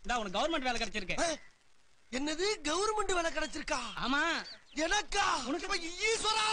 இந்தா உனக்கு கவர்மெண்ட் வேலை கிடைச்சிருக்கு ஏ, என்னது கவர்மெண்ட் வேலை கிடைச்சிருக்கா ஆமா எனக்கா உனக்கு ஈஸ்வரா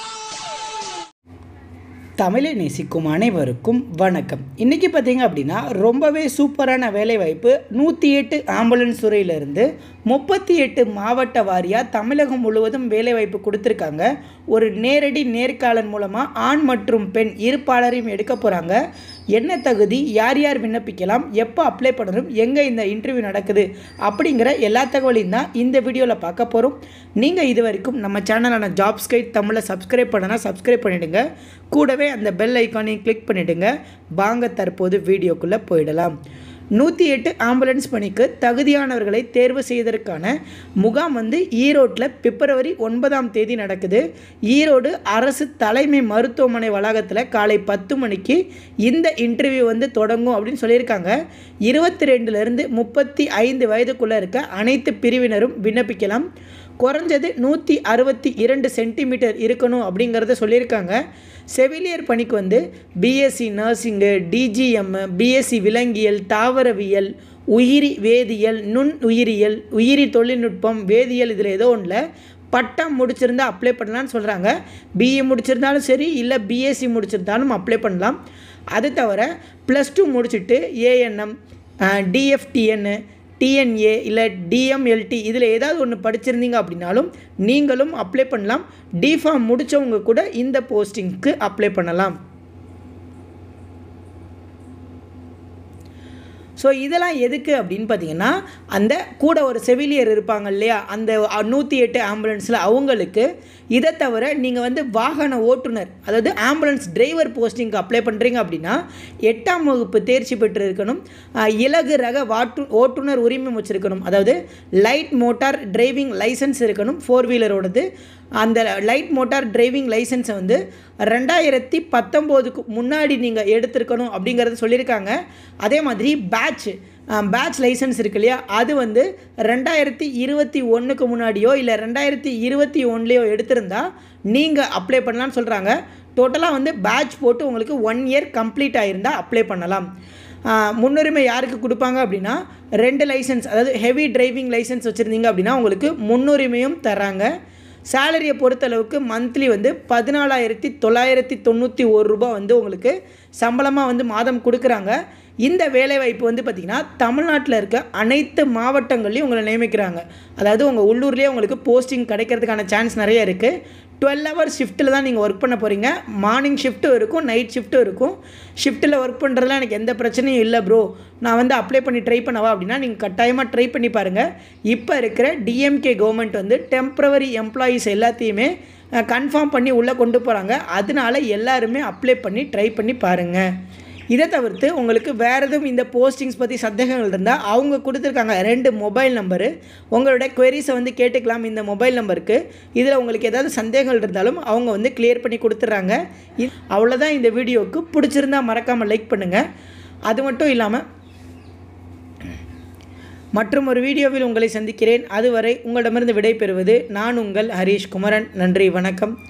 தமிழை நேசிக்கும் அனைவருக்கும் வணக்கம் இன்றைக்கி பார்த்தீங்க அப்படின்னா ரொம்பவே சூப்பரான வேலைவாய்ப்பு நூற்றி எட்டு ஆம்புலன்ஸ் துறையிலிருந்து முப்பத்தி எட்டு மாவட்ட வாரியாக தமிழகம் முழுவதும் வேலைவாய்ப்பு கொடுத்துருக்காங்க ஒரு நேரடி நேர்காணல் மூலமாக ஆண் மற்றும் பெண் இருப்பாளரையும் எடுக்க போகிறாங்க என்ன தகுதி யார் யார் விண்ணப்பிக்கலாம் எப்போ அப்ளை பண்ணணும் எங்கே இந்த இன்டர்வியூ நடக்குது அப்படிங்கிற எல்லா தகவலையும் தான் இந்த வீடியோவில் பார்க்க போகிறோம் நீங்கள் இது வரைக்கும் நம்ம சேனலான ஜாப்ஸ் கைட் தமிழை சப்ஸ்கிரைப் பண்ணனா சப்ஸ்கிரைப் பண்ணிவிடுங்க கூடவே அந்த பெல் ஐக்கானையும் கிளிக் பண்ணிவிடுங்க வாங்க தற்போது வீடியோக்குள்ளே போயிடலாம் நூற்றி எட்டு ஆம்புலன்ஸ் பணிக்கு தகுதியானவர்களை தேர்வு செய்வதற்கான முகாம் வந்து ஈரோட்டில் பிப்ரவரி ஒன்பதாம் தேதி நடக்குது ஈரோடு அரசு தலைமை மருத்துவமனை வளாகத்தில் காலை பத்து மணிக்கு இந்த இன்டர்வியூ வந்து தொடங்கும் அப்படின்னு சொல்லியிருக்காங்க இருபத்தி ரெண்டுலேருந்து முப்பத்தி ஐந்து வயதுக்குள்ளே இருக்க அனைத்து பிரிவினரும் விண்ணப்பிக்கலாம் குறைஞ்சது நூற்றி அறுபத்தி இரண்டு சென்டிமீட்டர் இருக்கணும் அப்படிங்கிறத சொல்லியிருக்காங்க செவிலியர் பணிக்கு வந்து பிஎஸ்சி நர்சிங்கு டிஜிஎம் பிஎஸ்சி விலங்கியல் தாவரவியல் உயிரி வேதியியல் நுண் உயிரியல் உயிரி தொழில்நுட்பம் வேதியியல் இதில் ஏதோ ஒன்றில் பட்டம் முடிச்சிருந்தா அப்ளை பண்ணலான்னு சொல்கிறாங்க பிஏ முடிச்சிருந்தாலும் சரி இல்லை பிஎஸ்சி முடிச்சிருந்தாலும் அப்ளை பண்ணலாம் அது தவிர ப்ளஸ் டூ முடிச்சுட்டு ஏஎன்எம் டிஎஃப்டிஎன்னு டிஎன்ஏ இல்லை டிஎம்எல்டி இதில் ஏதாவது ஒன்று படிச்சிருந்தீங்க அப்படின்னாலும் நீங்களும் அப்ளை பண்ணலாம் டிஃபார்ம் முடித்தவங்க கூட இந்த போஸ்டிங்க்கு அப்ளை பண்ணலாம் ஸோ இதெல்லாம் எதுக்கு அப்படின்னு பார்த்தீங்கன்னா அந்த கூட ஒரு செவிலியர் இருப்பாங்க இல்லையா அந்த நூற்றி எட்டு ஆம்புலன்ஸில் அவங்களுக்கு இதை தவிர நீங்கள் வந்து வாகன ஓட்டுநர் அதாவது ஆம்புலன்ஸ் டிரைவர் போஸ்டிங்க்கு அப்ளை பண்ணுறீங்க அப்படின்னா எட்டாம் வகுப்பு தேர்ச்சி பெற்று இருக்கணும் அஹ், இலகு ரக வாட்டு ஓட்டுநர் உரிமம் வச்சுருக்கணும் அதாவது லைட் மோட்டார் டிரைவிங் லைசன்ஸ் இருக்கணும் ஃபோர் வீலரோடது அந்த லைட் மோட்டார் டிரைவிங் லைசன்ஸை வந்து ரெண்டாயிரத்தி பத்தொம்போதுக்கு முன்னாடி நீங்கள் எடுத்திருக்கணும் அப்படிங்கிறத சொல்லியிருக்காங்க அதே மாதிரி பேட்ச் பேட்ச் லைசன்ஸ் இருக்கு இல்லையா அது வந்து ரெண்டாயிரத்தி இருபத்தி ஒன்றுக்கு முன்னாடியோ இல்லை ரெண்டாயிரத்தி இருபத்தி ஒன்றுலையோ எடுத்திருந்தா நீங்கள் அப்ளை பண்ணலாம்னு சொல்கிறாங்க டோட்டலாக வந்து பேட்ச் போட்டு உங்களுக்கு ஒன் இயர் கம்ப்ளீட் ஆகிருந்தால் அப்ளை பண்ணலாம் ஆஹ் முன்னுரிமை யாருக்கு கொடுப்பாங்க அப்படின்னா ரெண்டு லைசன்ஸ் அதாவது ஹெவி டிரைவிங் லைசன்ஸ் வச்சுருந்தீங்க அப்படின்னா உங்களுக்கு முன்னுரிமையும் தராங்க சேலரியை பொறுத்தளவுக்கு மந்த்லி வந்து பதினாலாயிரத்தி தொள்ளாயிரத்தி தொண்ணூற்றி ஒரு ரூபாய் வந்து உங்களுக்கு சம்பளமாக வந்து மாதம் கொடுக்குறாங்க இந்த வேலைவாய்ப்பு வந்து பார்த்திங்கன்னா தமிழ்நாட்டில் இருக்க அனைத்து மாவட்டங்கள்லையும் உங்களை நியமிக்கிறாங்க அதாவது உங்கள் உள்ளூர்லேயே உங்களுக்கு போஸ்டிங் கிடைக்கிறதுக்கான சான்ஸ் நிறைய இருக்குது டுவெல் ஹவர் ஷிஃப்ட்டில் தான் நீங்கள் ஒர்க் பண்ண போகிறீங்க மார்னிங் ஷிஃப்ட்டும் இருக்கும் நைட் ஷிஃப்ட்டும் இருக்கும் ஷிஃப்ட்டில் ஒர்க் பண்ணுறதுல எனக்கு எந்த பிரச்சனையும் இல்லை ப்ரோ நான் வந்து அப்ளை பண்ணி ட்ரை பண்ணவா அப்படின்னா நீங்கள் கட்டாயமாக ட்ரை பண்ணி பாருங்கள் இப்போ இருக்கிற டிஎம்கே கவர்மெண்ட் வந்து டெம்ப்ரவரி எம்ப்ளாயீஸ் எல்லாத்தையுமே கன்ஃபார்ம் பண்ணி உள்ளே கொண்டு போகிறாங்க அதனால எல்லாருமே அப்ளை பண்ணி ட்ரை பண்ணி பாருங்கள் இதை தவிர்த்து உங்களுக்கு வேறு எதுவும் இந்த போஸ்டிங்ஸ் பற்றி சந்தேகங்கள் இருந்தால் அவங்க கொடுத்துருக்காங்க ரெண்டு மொபைல் நம்பரு உங்களோட queries-அ வந்து கேட்டுக்கலாம் இந்த மொபைல் நம்பருக்கு இதில் உங்களுக்கு ஏதாவது சந்தேகங்கள் இருந்தாலும் அவங்க வந்து கிளியர் பண்ணி கொடுத்துட்றாங்க இது அவ்வளோதான் இந்த வீடியோவுக்கு பிடிச்சிருந்தா மறக்காமல் லைக் பண்ணுங்கள் அது மட்டும் இல்லாமல் மற்றும் ஒரு வீடியோவில் உங்களை சந்திக்கிறேன் அதுவரை உங்களிடமிருந்து விடைபெறுவது நான் உங்கள் ஹரீஷ் குமரன் நன்றி வணக்கம்